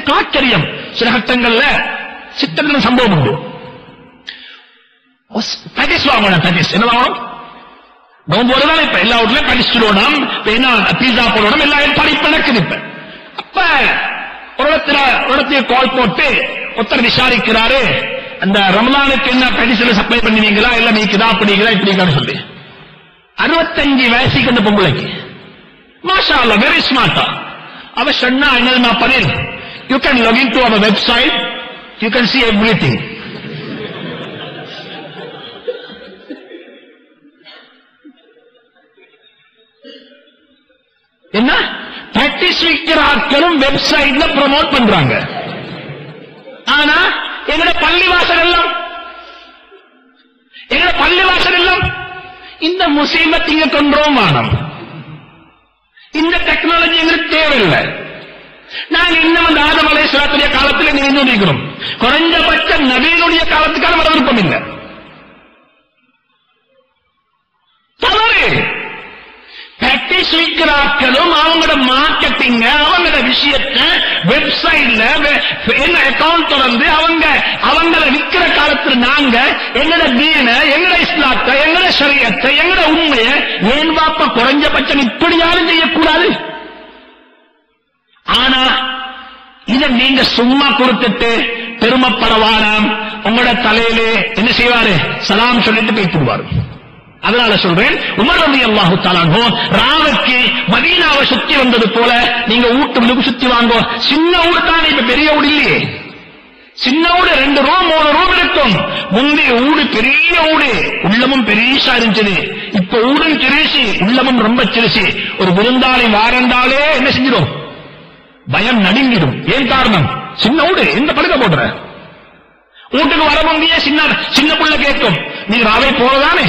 எனக்கு ஆச்சரியம் சில கட்டங்கள்ல சித்தத்தின சம்பவம் உண்டு பேக்கேஜ் வாங்கணும் பேக்கேஜ் என்ன வாங்கணும் நோம்பு வருதான் இப்ப எல்லா வீட்லயும் படிச்சுடணும் இப்ப என்ன பீஸா போடணும் எல்லாம் படிப்பு நடக்குது இப்ப அப்ப ஒரு இடத்துல ஒரு இடத்துல கால் போட்டு ஒருத்தர் விசாரிக்கிறாரு அந்த ரமலானுக்கு என்ன மெடிசன் சப்ளை பண்ணுவீங்களா இல்ல நீக்குதா அப்படிங்களா இப்படிங்கன்னு சொல்லி அறுபத்தஞ்சு வயசுக்கு அந்த பொம்பளைக்கு மாஷா அல்ல வெரி ஸ்மார்ட்டா அவ சொன்னா என்ன பதில் you can login to our website you can see everything என்ன பிராக்டிஸ் வைக்கிற ஆட்களும் வெப்சைட்ல ப்ரோமோட் பண்றாங்க ஆனா எங்கட பள்ளிவாசல் எல்லாம் எங்கட பள்ளிவாசல் எல்லாம் இந்த முசீபத் இங்க கொண்டோம் வானம் இந்த டெக்னாலஜி எங்களுக்கு தேவையில்லை நாங்க இன்னும் அந்த ஆதம் அலைஹிஸ்ஸலாத்துடைய காலத்தில் நீங்க இருக்கிறோம் குறைஞ்சபட்ச நவீனுடைய காலத்துக்கான வர விருப்பம் இல்லை தவறு பிராக்டிஸ் வைக்கிறார்களும் அவங்களோட மார்க்கெட்டிங்க அவங்களோட விஷயத்தை வெப்சைட்ல என்ன அக்கவுண்ட் திறந்து அவங்க அவங்கள விக்கிற காலத்துல நாங்க எங்கட தீன எங்கட இஸ்லாத்தை எங்கட சரியத்தை எங்கட உண்மையை ஏன் பாப்ப குறைஞ்சபட்சம் இப்படியாலும் செய்யக்கூடாது ஆனா இத நீங்க சும்மா கொடுத்துட்டு பெருமைப்படவானாம் உங்களோட தலையிலே என்ன செய்வாரு சலாம் சொல்லிட்டு போய்த்துடுவாரு அதனால சொல்றேன் உமர் ரவி அல்லாஹு தாலானோ ராவுக்கு மதீனாவை சுத்தி வந்தது போல நீங்க வீட்டு சுத்தி வாங்கோ சின்ன ஊடு தானே இப்ப பெரிய ஊடு இல்லையே சின்ன ஊடு ரெண்டு ரூம் மூணு ரூம் இருக்கும் முந்தைய ஊடு பெரிய ஊடு உள்ளமும் பெரியசா இருந்துச்சு இப்ப ஊடும் சிறுசி உள்ளமும் ரொம்ப சிறுசி ஒரு விருந்தாளி வாரண்டாலே என்ன செஞ்சிடும் பயம் நடுங்கிடும் ஏன் காரணம் சின்ன ஊடு எந்த படுக்க போடுற வீட்டுக்கு வர முடிய சின்ன சின்ன புள்ள கேட்கும் நீங்க ராவை போறதானே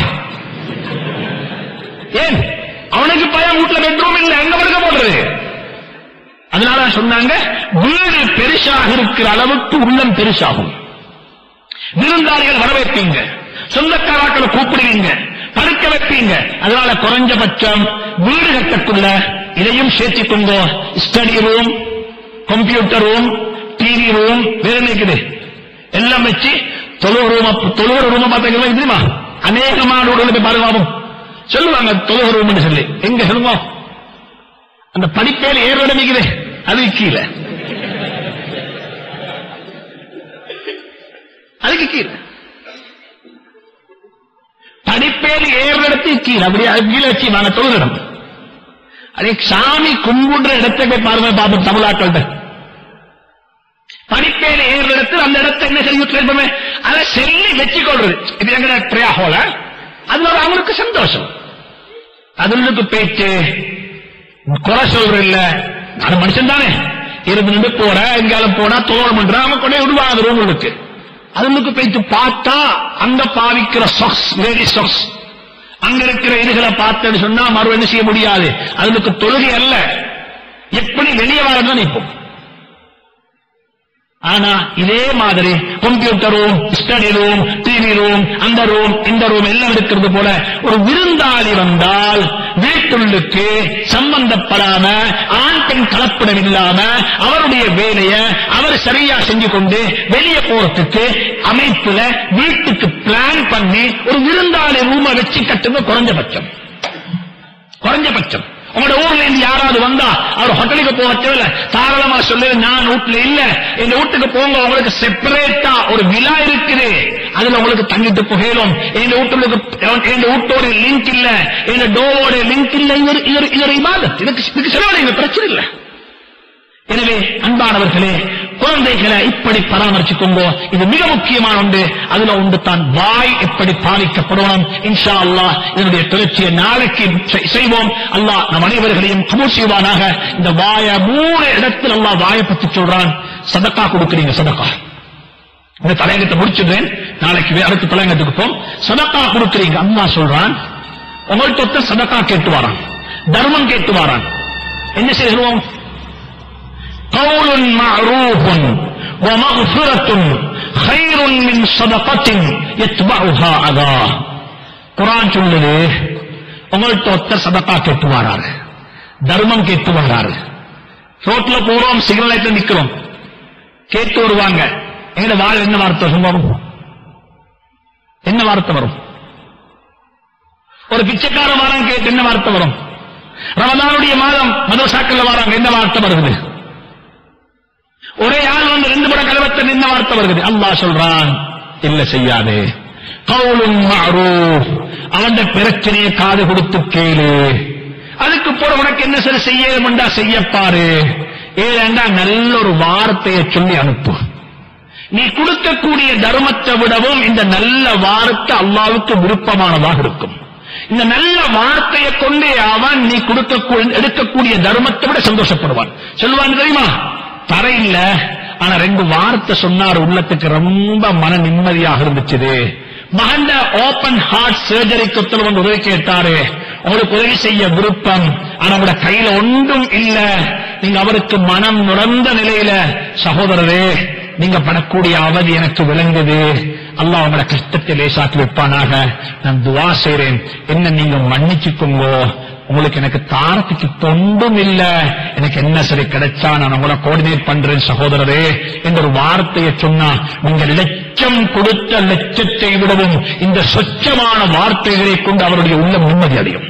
ஏன் அவனுக்கு பயம் வீட்டுல பெட்ரூம் இல்ல எங்க படுக்க போடுறது அதனால சொன்னாங்க வீடு பெருசாக இருக்கிற அளவுக்கு உள்ளம் பெருசாகும் விருந்தாளிகள் வரவேற்பீங்க சொந்தக்காராக்களை கூப்பிடுவீங்க படுக்க வைப்பீங்க அதனால குறைஞ்சபட்சம் வீடு கட்டக்குள்ள இதையும் சேர்த்துக் கொண்டோ study room computer room TV room வேற என்ன இருக்குது எல்லாம் வச்சு தொழுவ ரூம தொழுவ ரூம பார்த்தீங்கன்னா தெரியுமா அநேகமான உடலை போய் பாருங்க சொல்லுவாங்க தொழுவ ரூம்னு சொல்லி எங்க சொல்லுவோம் அந்த படிப்பேல ஏறோட நிக்குது அது கீழே அதுக்கு கீழே படிப்பேல் ஏறுறது கீழே அப்படி அது கீழே வச்சு நாங்க தொழுகிறோம் அதே சாமி கும்பிடுற இடத்தை போய் பாருங்க பார்ப்போம் தமிழாக்கள்கிட்ட படிப்பேல ஏறுற இடத்துல அந்த இடத்தை என்ன செஞ்சு இருப்போமே அதை செல்லி வச்சுக்கொள்றது இது எங்க ட்ரே ஹோல அதுல ஒரு அவனுக்கு சந்தோஷம் அதுக்கு பேச்சு குறை சொல்ற இல்ல நான் மனுஷன் தானே இருந்து நின்று போற எங்காலும் போனா தோழம் பண்ற அவன் கொண்டே விடுவான் அந்த ரூமுக்கு அதுக்கு போயிட்டு பார்த்தா அங்க பாவிக்கிற சொக்ஸ் லேடி சொக்ஸ் அங்க இருக்கிற இதுகளை பார்த்தேன்னு சொன்னா மறு என்ன செய்ய முடியாது அதுக்கு தொழுகை அல்ல எப்படி வெளியே வரதான் இப்போ ஆனா இதே மாதிரி computer room study room TV room அந்த ரூம் இந்த ரூம் எல்லாம் இருக்கிறது போல ஒரு விருந்தாளி வந்தால் வீட்டுள்ளுக்கு சம்பந்தப்படாம ஆண் பெண் கலப்படம் இல்லாம அவருடைய வேலைய அவர் சரியா செஞ்சு கொண்டு வெளியே போறதுக்கு அமைப்புல வீட்டுக்கு பிளான் பண்ணி ஒரு விருந்தாளி ரூமை வச்சு கட்டுங்க குறைஞ்சபட்சம் குறைஞ்சபட்சம் உங்களோட ஊர்ல இருந்து யாராவது வந்தா அவர் ஹோட்டலுக்கு போக தேவையில்ல தாராளமா சொல்லு நான் வீட்டுல இல்ல எங்க வீட்டுக்கு போங்க உங்களுக்கு செப்பரேட்டா ஒரு விழா இருக்குது அதுல உங்களுக்கு தங்கிட்டு புகையிலும் எங்க வீட்டுக்கு எங்க வீட்டோட லிங்க் இல்ல எங்க டோவோட லிங்க் இல்ல இது ஒரு- இது ஒரு- இது ஒரு இபாதத் இதுக்கு இதுக்கு செலவழிங்க பிரச்சனை இல்ல எனவே அன்பானவர்களே குழந்தைகளை இப்படி பராமரிச்சுக்கோங்க இது மிக முக்கியமான ஒன்று அதுல உண்டு தான் வாய் எப்படி பாதிக்கப்படணும் இன்ஷா அல்லாஹ் இதனுடைய தொடர்ச்சியை நாளைக்கு செய்- செய்வோம் அல்லாஹ் நம் அனைவர்களையும் கபூர் செய்வானாக இந்த வாய மூணு இடத்தில் அல்லாஹ் வாயை பத்தி சொல்றான் சதக்கா கொடுக்குறீங்க சதக்கா இந்த தலையங்கத்தை முடிச்சிடுறேன் நாளைக்கு வே- அடுத்த தலையங்கத்துக்கு போம் சதக்கா கொடுக்குறீங்க அம்மா சொல்றான் உங்கள்கிட்ட ஒருத்தன் சதக்கா கேட்டு வரான் தர்மம் கேட்டு வரான் என்ன செய்கிறோம் قول معروف ومغفرة خير من صدقة يتبعها أذى குரான் சொல்லுது உங்கள்கிட்ட ஒருத்தர் சதக்கா கேட்டு வராரு தர்மம் கேட்டு வராரு ரோட்ல போறோம் சிக்னல் லைட்ல நிக்கிறோம் கேட்டு வருவாங்க எங்கட வாழ் என்ன வார்த்தை வரும் என்ன வார்த்தை வரும் ஒரு பிச்சைக்கார வாரம் கேட்டு என்ன வார்த்தை வரும் ரமதானுடைய மாதம் மதோசாக்கள்ல வராங்க என்ன வார்த்தை வருது ஒரே ஆள் வந்து ரெண்டு முறை கலவத்தை என்ன வார்த்தை வருது அல்லாஹ் சொல்றான் இல்ல செய்யாதே கவுலும் மஅரூஃப் அவன் பிரச்சனையை காது கொடுத்து கேளு அதுக்கு போற உனக்கு என்ன சரி செய்யணும்டா செய்யப்பாரு ஏழண்டா நல்ல ஒரு வார்த்தையை சொல்லி அனுப்பு நீ கொடுக்கக்கூடிய தர்மத்தை விடவும் இந்த நல்ல வார்த்தை அல்லாவுக்கு விருப்பமானதாக இருக்கும் இந்த நல்ல வார்த்தையை கொண்டு அவன் நீ கொடுக்க எடுக்கக்கூடிய தர்மத்தை விட சந்தோஷப்படுவான் சொல்லுவான் தெரியுமா தர இல்ல ஆனா ரெண்டு வார்த்தை சொன்னார் உள்ளத்துக்கு ரொம்ப மன நிம்மதியாக இருந்துச்சு மகண்ட ஓபன் ஹார்ட் சர்ஜரிக்கு ஒருத்தர் வந்து உதவி கேட்டாரு உங்களுக்கு உதவி செய்ய விருப்பம் ஆனா உங்களோட கையில ஒன்றும் இல்ல நீங்க அவருக்கு மனம் நுழைந்த நிலையில சகோதரரே நீங்க படக்கூடிய அவதி எனக்கு விளங்குது அல்லாஹ் உங்களோட கஷ்டத்தை லேசாக்கி வைப்பானாக நான் துவா செய்றேன் என்ன நீங்க மன்னிச்சுக்கோங்க உங்களுக்கு எனக்கு தாரத்துக்கு தொண்டும் இல்ல எனக்கு என்ன சரி கிடைச்சா நான் உங்களை கோஆர்டினேட் பண்றேன் சகோதரரே என்ற ஒரு வார்த்தையை சொன்னா நீங்க லட்சம் கொடுத்த லட்சத்தை விடவும் இந்த சொச்சமான வார்த்தைகளை கொண்டு அவருடைய உள்ளம் நிம்மதி அடையும்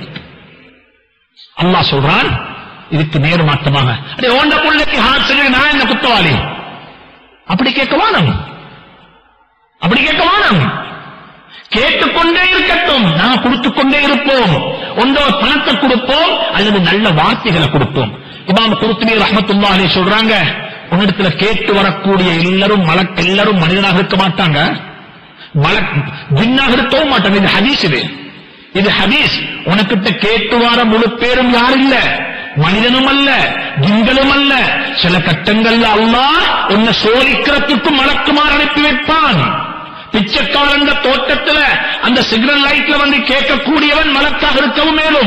அல்லாஹ் சொல்றான் இதுக்கு நேர் மாற்றமாக அடே ஓண்ட புள்ளைக்கு ஹார்ட் சர்ஜரி நான் என்ன குத்தவாளி அப்படி கேட்க வானம் அப்படி கேட்க வானம் கேட்டுக்கொண்டே இருக்கட்டும் நான் கொடுத்துக் கொண்டே இருப்போம் ஒன்றோ பணத்தை கொடுப்போம் அல்லது நல்ல வார்த்தைகளை கொடுப்போம் இமாம் குருத்துனி ரஹமத்துல்லா அலி சொல்றாங்க உன்னிடத்துல கேட்டு வரக்கூடிய எல்லாரும் மலக் எல்லாரும் மனிதனாக இருக்க மாட்டாங்க மலக் ஜின்னாக இருக்கவும் மாட்டாங்க இது ஹதீஸ் இது இது ஹதீஸ் உனக்கிட்ட கேட்டு வர முழு பேரும் யாரும் இல்ல மனிதனும் அல்ல ஜிங்களும் அல்ல சில கட்டங்கள்ல அல்லாஹ் உன்னை சோதிக்கிறதுக்கு மலக்குமார் அனுப்பி வைப்பான் பிச்சைக்காரன் தோட்டத்துல அந்த சிக்னல் லைட்ல வந்து கேட்கக்கூடியவன் மலக்காக இருக்கவும் மேலும்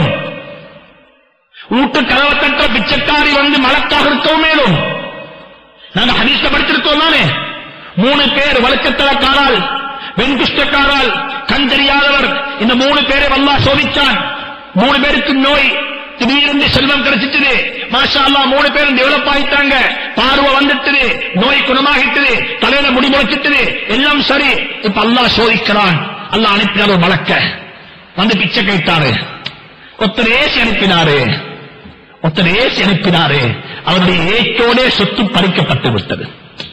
வீட்டு கதவை தட்ட பிச்சைக்காரி வந்து மலக்காக இருக்கவும் மேலும் நாங்க ஹதீஸ்ல படிச்சிருக்கோம் தானே மூணு பேர் வழக்கத்தலக்காரால் வெண்குஷ்டக்காரால் கண் தெரியாதவர் இந்த மூணு பேரை வல்லா சோதிச்சான் மூணு பேருக்கு நோய் திடீர்னு செல்வம் கிடைச்சிட்டு மாஷா அல்லாஹ் மூணு பேரும் டெவலப் ஆயிட்டாங்க பார்வை வந்துட்டுது நோய் குணமாகிட்டது தலையில முடி முளைச்சிட்டுது எல்லாம் சரி இப்ப அல்லாஹ் சோதிக்கிறான் அல்லாஹ் அனுப்பினார் ஒரு மலக்க வந்து பிச்சை கேட்டாரு ஒருத்தர் ஏசி அனுப்பினாரு ஒருத்தர் ஏசி அனுப்பினாரு அவருடைய ஏச்சோட சொத்து பறிக்கப்பட்டு விட்டது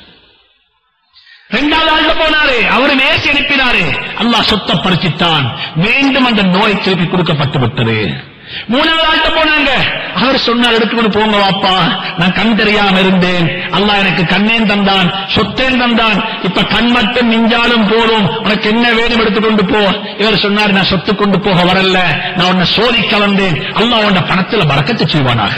ரெண்டாவது ஆள்ல போனாரு அவரு மேசி அனுப்பினாரு அல்லாஹ் சொத்தை பறிச்சிட்டான் மீண்டும் அந்த நோய் திருப்பி கொடுக்கப்பட்டு விட்டது மூணாவது ஆள்கிட்ட போனாங்க அவர் சொன்னார் எடுத்துக்கொண்டு போங்க வாப்பா நான் கண் தெரியாம இருந்தேன் அல்லாஹ் எனக்கு கண்ணேன் தந்தான் சொத்தேன் தந்தான் இப்ப கண் மட்டும் மிஞ்சாலும் போதும் உனக்கு என்ன வேணும் எடுத்துக்கொண்டு போ இவர் சொன்னார் நான் சொத்து கொண்டு போக வரல நான் உன்னை சோதிக்க வந்தேன் அல்லாஹ் உன்னை பணத்துல பறக்கத்து செய்வானாக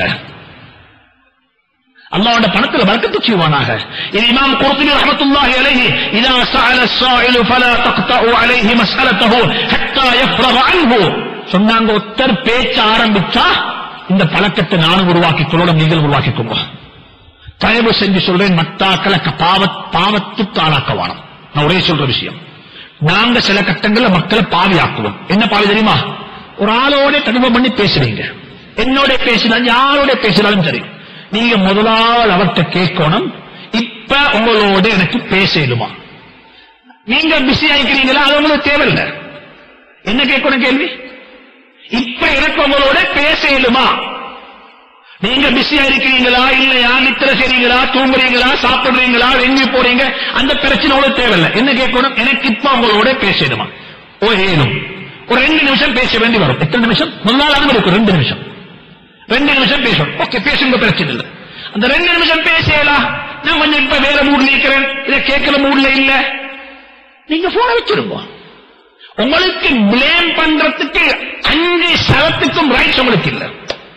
அல்லாஹ்வுடைய பணத்துல பரக்கத்து செய்வானாக இது இமாம் குர்துபி ரஹ்மத்துல்லாஹி அலைஹி இதா சஅல السائل فلا تقطعوا عليه مسألته حتى يفرغ عنه சொன்னாங்க ஒருத்தர் பேச்ச ஆரம்பிச்சா இந்த பழக்கத்தை நானும் உருவாக்கிக் கொள்ளோட நீங்கள் உருவாக்கிக்கோங்க தயவு செஞ்சு சொல்றேன் மத்தாக்களை க- பாவ- பாவத்துக்கு ஆளாக்க வேணும் நான் ஒரே சொல்ற விஷயம் நாங்க சில கட்டங்கள்ல மக்களை பாவியாக்குவோம் என்ன பாவி தெரியுமா ஒரு ஆளோட கடுமை பண்ணி பேசுறீங்க என்னோட பேசினாலும் யாரோட பேசினாலும் சரி நீங்க முதலாவது அவர்கிட்ட கேட்கணும் இப்ப உங்களோட எனக்கு பேசலுமா நீங்க பிஸி ஆயிக்கிறீங்களா அது உங்களுக்கு தேவையில்லை என்ன கேட்கணும் கேள்வி இப்ப எனக்கு உங்களோட பேசலுமா நீங்க பிஸியா இருக்கிறீங்களா இல்லையா நித்திர செய்றீங்களா தூங்குறீங்களா சாப்பிடுறீங்களா எங்க போறீங்க அந்த பிரச்சனை உங்களுக்கு தேவையில்லை என்ன கேட்கணும் எனக்கு இப்ப உங்களோட பேசணுமா ஓ ஏனும் ஒரு ரெண்டு நிமிஷம் பேச வேண்டி வரும் எத்தனை நிமிஷம் முதலாவது இருக்கும் ரெண்டு நிமிஷம் ரெண்டு நிமிஷம் பேசணும் ஓகே பேசுங்க பிரச்சனை இல்லை அந்த ரெண்டு நிமிஷம் பேசலாம் நான் கொஞ்சம் இப்ப வேற மூட்ல இருக்கிறேன் இதை கேட்கிற மூட்ல இல்ல நீங்க போன வச்சிருங்க உங்களுக்கு பிளேம் பண்றதுக்கு அஞ்சு சரத்துக்கும் ரைட்ஸ் உங்களுக்கு இல்ல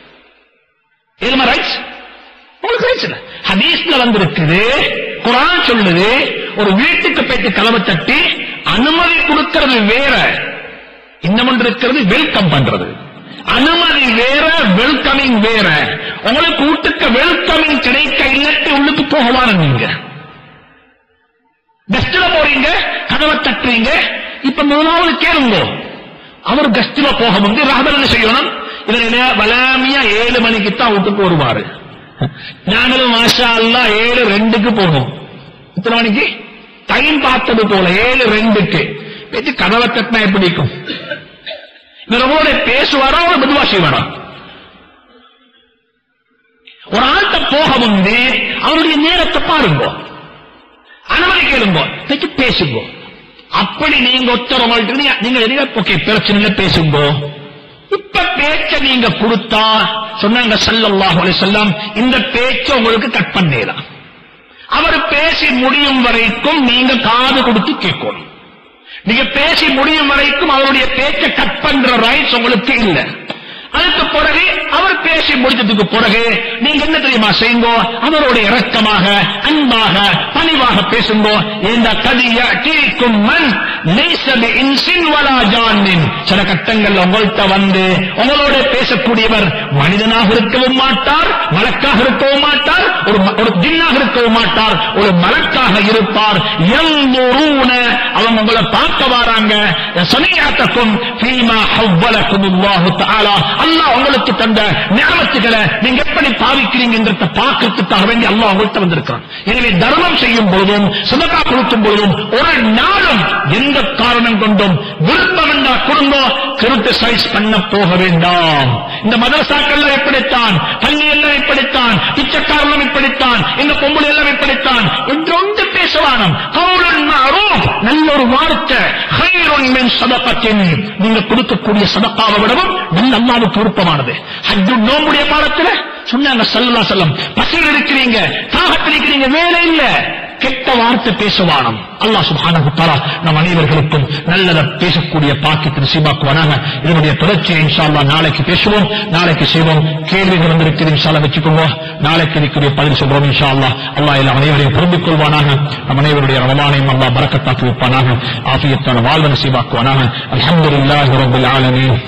ஏழுமா ரைட்ஸ் உங்களுக்கு ரைட்ஸ் இல்ல ஹதீஸ்ல வந்திருக்குது குரான் சொல்லுது ஒரு வீட்டுக்கு போயிட்டு கதவை தட்டி அனுமதி கொடுக்கிறது வேற இன்னும் இருக்கிறது வெல்கம் பண்றது அனுமதி வேற வெல்கமிங் வேற உங்களுக்கு வீட்டுக்கு வெல்கமிங் கிடைக்க இல்லட்டு உள்ளுக்கு போகவான நீங்க கஸ்ட்ல போறீங்க கதவை தட்டுறீங்க இப்ப மூணாவது கேளுங்க அவர் கஸ்ட்ல போக வந்து ராபர் என்ன செய்யணும் இவர் வலாமியா ஏழு மணிக்கு தான் வீட்டுக்கு வருவாரு நாங்களும் மாஷா அல்லா ஏழு ரெண்டுக்கு போனோம் எத்தனை மணிக்கு டைம் பார்த்தது போல ஏழு ரெண்டுக்கு பேச்சு கதவை தட்டினா எப்படி இருக்கும் இவரோட பேசுவாரா ஒரு மெதுவா செய்வாரா ஒரு ஆள்கிட்ட போக முன்னே அவருடைய நேரத்தை பாருங்க அனுமதி கேளுங்க பேச்சு பேசுங்க அப்படி நீங்க ஒத்தரவங்கள்ட்ட நீங்க- நீங்க எதிர ஓகே பிரச்சனை இல்லை பேசுங்க இப்ப பேச்ச நீங்க கொடுத்தா சொன்னாங்க ஸல்லல்லாஹு அலைஹி வஸல்லம் இந்த பேச்ச உங்களுக்கு கட் பண்ணிடலாம் அவர் பேசி முடியும் வரைக்கும் நீங்க காது கொடுத்து கேட்கணும் நீங்க பேசி முடியும் வரைக்கும் அவருடைய பேச்ச கட் பண்ற ரைட்ஸ் உங்களுக்கு இல்ல அதுக்கு பிறகு அவர் பேசி முடிச்சதுக்கு பிறகு நீங்க என்ன தெரியுமா செய்யுங்கோ அவரோட இரக்கமாக அன்பாக பணிவாக பேசுங்கோ இந்த கதிய கீழ்க்கும் மண் லேசபி இன்சின் வலா ஜானின் சில கட்டங்கள்ல உங்கள்கிட்ட வந்து உங்களோட பேசக்கூடியவர் மனிதனாக இருக்கவும் மாட்டார் மலக்காக இருக்கவும் மாட்டார் ஒரு ம- ஒரு ஜின்னாக இருக்கவும் மாட்டார் ஒரு மலக்காக இருப்பார் எல்லோரூன அவங்க உங்களை பார்க்க வராங்க சனியாத்தக்கும் ஃபீமா ஹவ்வலக்கும் அல்லாஹு தஆலா அல்லாஹ் உங்களுக்கு தந்த நியமத்துகளை நீங்க எப்படி பாவிக்கிறீங்கன்றத பார்க்கறதுக்காக வேண்டி அல்லாஹ் உங்கள்கிட்ட வந்திருக்கிறான் எனவே தர்மம் செய்யும் பொழுதும் சதகா கொடுக்கும் பொழுதும் ஒரு நாளும் எந்த காரணம் கொண்டும் விருப்பம் என்றா குடும்பம் கிரிட்டிசைஸ் பண்ண போக வேண்டாம் இந்த மதரசாக்கள் இப்படித்தான் பள்ளி எல்லாம் இப்படித்தான் பிச்சைக்காரர்களும் இப்படித்தான் இந்த பொம்பளை எல்லாம் இப்படித்தான் என்றொன்று பேசவானம் கவுலன் மஅரூஃப் நல்ல ஒரு வார்த்தை ஹைருன் மின் சதகத்தின் நீங்க கொடுக்கக்கூடிய சதகாவை விடவும் நல்ல அல்லாவுக்கு விருப்பமானது ஹஜ்ஜு நோம்புடைய பாடத்துல சொன்னாங்க ஸல்லல்லாஹு அலைஹி வஸல்லம் பசியில் இருக்கிறீங்க தாகத்தில் இருக்கிறீங்க வேலை இல்ல கெட்ட வார்த்தை பேசுவானம் அல்லாஹ் சுப்ஹானஹு தஆலா நம் அனைவர்களுக்கும் நல்லத பேசக்கூடிய பாக்கியத்தை நசீபாக்குவானாக இதனுடைய தொடர்ச்சியை இன்ஷா அல்லாஹ் நாளைக்கு பேசுவோம் நாளைக்கு செய்வோம் கேள்விகள் வந்திருக்கிறது இன்ஷா அல்லாஹ் வச்சுக்கோங்க நாளைக்கு இதுக்குரிய பதில் சொல்றோம் இன்ஷா அல்லாஹ் அல்லாஹ் எல்லா அனைவரையும் பொருந்திக் கொள்வானாக நம் அனைவருடைய ரமலானையும் அல்லாஹ் பரக்கத்தாக்கி வைப்பானாக ஆஃபியத்தான வாழ்வு நசீபாக்குவானாக அல்ஹம்துலில்லாஹி ரப்பில் ஆலமீன்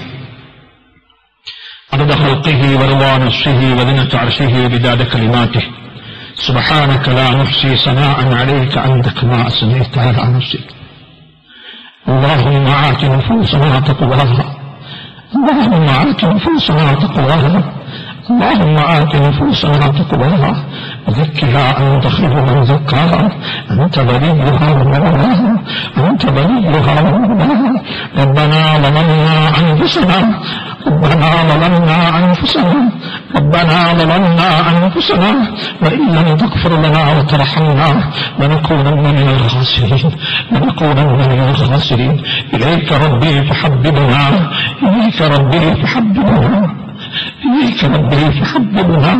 عدد خلقه ورضا نفسه وزنة عرشه وبداد كلماته سبحانك لا نحصي ثناء عليك أنت كما أثنيت على نفسك اللهم آت نفوسنا تقواها اللهم آت نفوسنا تقواها اللهم آت نفوسنا تقواها وزكها أنت خير من زكاها أنت وليها ومولاها أنت وليها ومولاها ربنا ظلمنا أنفسنا ربنا ظلمنا أنفسنا ربنا ظلمنا أنفسنا وإن لم تغفر لنا وترحمنا لنكونن من الخاسرين لنكونن من الخاسرين إليك ربي فحببنا إليك ربي فحببنا إليك ربي فحببنا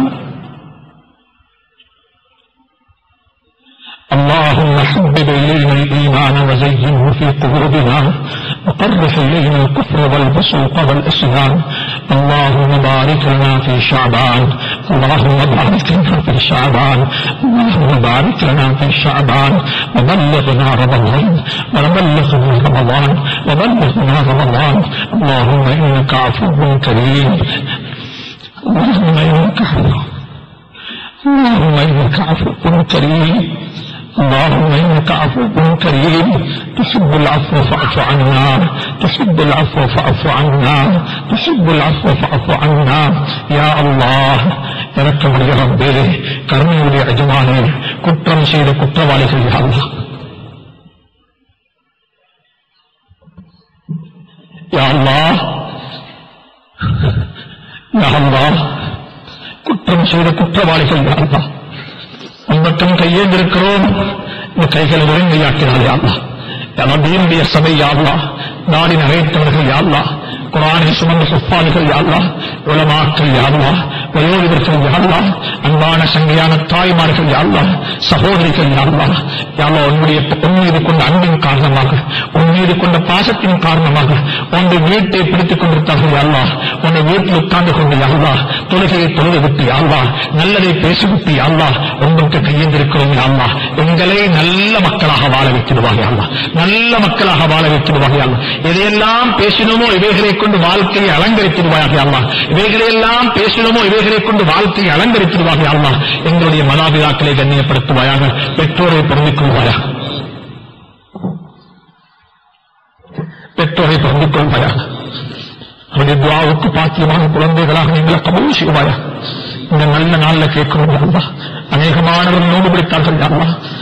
اللهم حبب إلينا الإيمان وزينه في قلوبنا وقرح إلينا الكفر والفسوق والإسلام اللهم بارك لنا في شعبان اللهم بارك لنا في شعبان اللهم بارك لنا في شعبان وبلغنا رمضان وبلغنا رمضان وبلغنا رمضان اللهم إنك عفو كريم اللهم إنك عفو اللهم إنك عفو كريم اللهم إنك عفو كريم تحب العفو فاعف عنا تحب العفو فاعف عنا تحب العفو فاعف عنا يا الله இறக்கமுடைய ரப்பே கருணையுடைய எஜமானே குற்றம் செய்த குற்றவாளிகள் யா அல்லாஹ் யா அல்லாஹ் யா அல்லாஹ் குற்றம் செய்த குற்றவாளிகள் யா அல்லாஹ் உன்பட்டம் கையேந்திருக்கிறோம் இந்த கைகளை ஒருங்கையாக்கினார் யாழ்லா நபியினுடைய சபை யாழ்லா நாடி நகைத்தவர்கள் யாழ்லா குரானை சுமந்த சொப்பாளிகள் யாழ்லா உலமாக்கள் யாழ்லா வயோதிகர்கள் யாழ்லா அன்பான சங்கையான தாய்மார்கள் யாழ்லா சகோதரிகள் யாழ்லா யாழ்லா உன்னுடைய உன்மீது கொண்ட அன்பின் காரணமாக உன்மீது கொண்ட பாசத்தின் காரணமாக உன்னுடைய வீட்டை பிடித்துக் கொண்டிருத்தார்கள் யாழ்லா உன்னை வீட்டில் உட்கார்ந்து கொண்டு யாழ்லா தொழுகையை தொழுது விட்டு யாழ்லா நல்லதை பேசிவிட்டு யாழ்லா உங்களுக்கு கையெழுந்திருக்கிறோம் யாழ்லா எங்களை நல்ல மக்களாக வாழ வைத்திடுவாங்க யாழ்லா நல்ல மக்களாக வாழ வைத்திடுவாங்க யாழ்லா எதையெல்லாம் பேசினோமோ இவைகளை கொண்டு வாழ்க்கையை அலங்கரித்திடுவாயாக யாழ்லா இவைகளையெல்லாம் பேசினோமோ இவைகளை கொண்டு வாழ்க்கையை அலங்கரித்திடுவாங்க யாழ்லா எங்களுடைய மனாபிதாக்களை கண்ணியப்படுத்துவாயாக பெற்றோரை பொருந்திக் கொள்வாயாக பெற்றோரை பொருந்திக் கொள்வாயாக அவருடைய துவாவுக்கு பாத்தியமான குழந்தைகளாக நீங்கள் கபூல் செய்வாயா இந்த நல்ல நாள்ல கேட்கிறோம் அல்லா அநேகமானவர்கள் நோடு பிடித்தார்கள் அல்லா